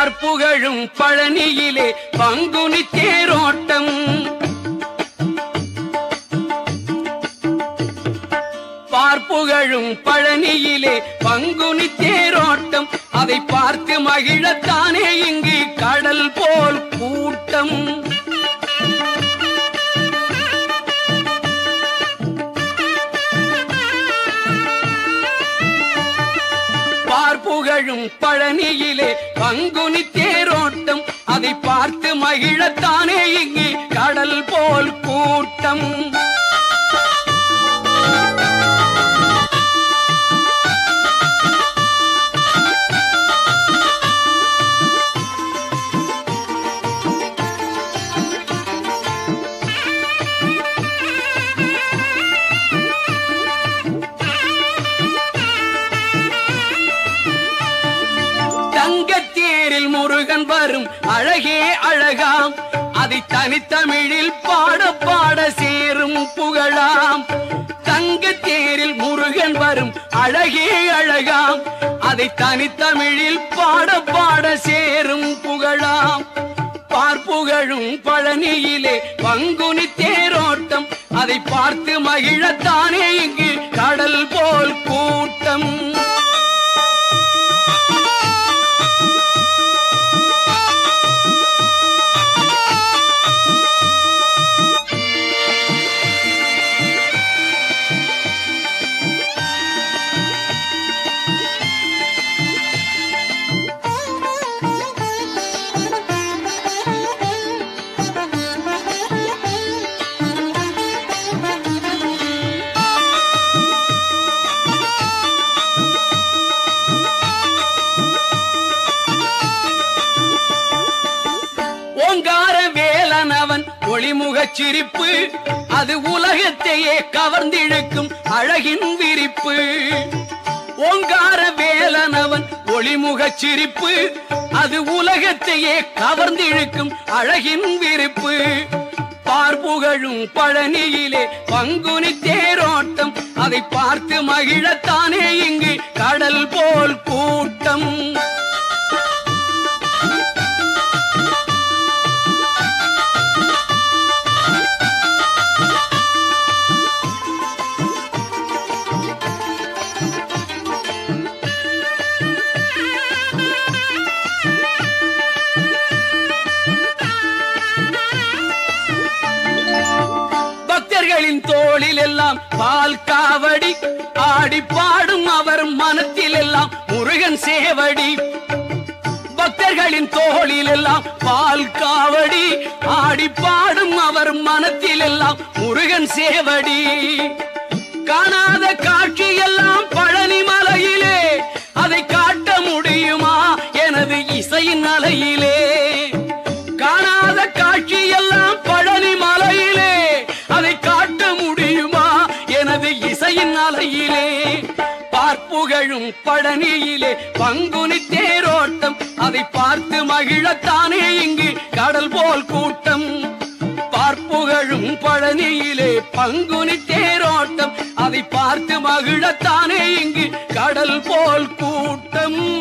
பார்ப்புகழும் பழனியிலே பங்குனி தேரோட்டம் பார்ப்புகழும் பழனியிலே பங்குனி தேரோட்டம் அதை பார்த்து மகிழத்தானே இங்கு கடல் போல் கூட்டம் பார்ப்புகழும் பழனியிலே பங்குனி தேரோட்டம் அதை பார்த்து மகிழத்தானே இங்கு கடல் போல் கூட்டம் தங்கத்தேரில் முருகன் வரும் அழகே அழகாம் அதை தனித்தமிழில் பாட பாட சேரும் புகழாம் தங்கத்தேரில் முருகன் வரும் அழகே அழகாம் அதை தனித்தமிழில் பாட பாட சேரும் புகழாம் பார்ப்புகழும் பழனியிலே பங்குனி தேரோட்டம் அதை பார்த்து மகிழத்தானே இங்கு கடல் போல் கூட்டம் ஓங்கார வேலனவன் ஒளிமுகச் சிரிப்பு அது உலகத்தையே கவர்ந்திழுக்கும் அழகின் விரிப்பு ஓங்கார வேலனவன் ஒளிமுகச் சிரிப்பு அது உலகத்தையே கவர்ந்திழுக்கும் அழகின் விரிப்பு பார்ப்புகழும் பழனியிலே பங்குனி தேரோட்டம் அதை பார்த்து மகிழத்தானே இங்கு கடல் போல் கூட்டம் பக்தர்களின் தோளில் எல்லாம் பால் காவடி ஆடி பாடும் அவர் மனத்தில் எல்லாம் முருகன் சேவடி பக்தர்களின் தோளில் எல்லாம் பால் காவடி ஆடி பாடும் அவர் மனத்தில் எல்லாம் முருகன் சேவடி காணாத காட்சி எல்லாம் பழனி மலையிலே அதை காட்ட முடியுமா எனது இசையின் அலையிலே காணாத காட்சி எல்லாம் பழனி மலையிலே அதை காட்ட முடியுமா எனது இசையின் அலையிலே பார்ப்புகழும் பழனியிலே பங்குனி தேரோட்டம் அதை பார்த்து மகிழத்தானே இங்கு கடல் போல் கூட்டம் பார்ப்புகழும் பழனியிலே பங்குனி தேரோட்டம் அதை பார்த்து மகிழத்தானே இங்கு கடல் போல் கூட்டம்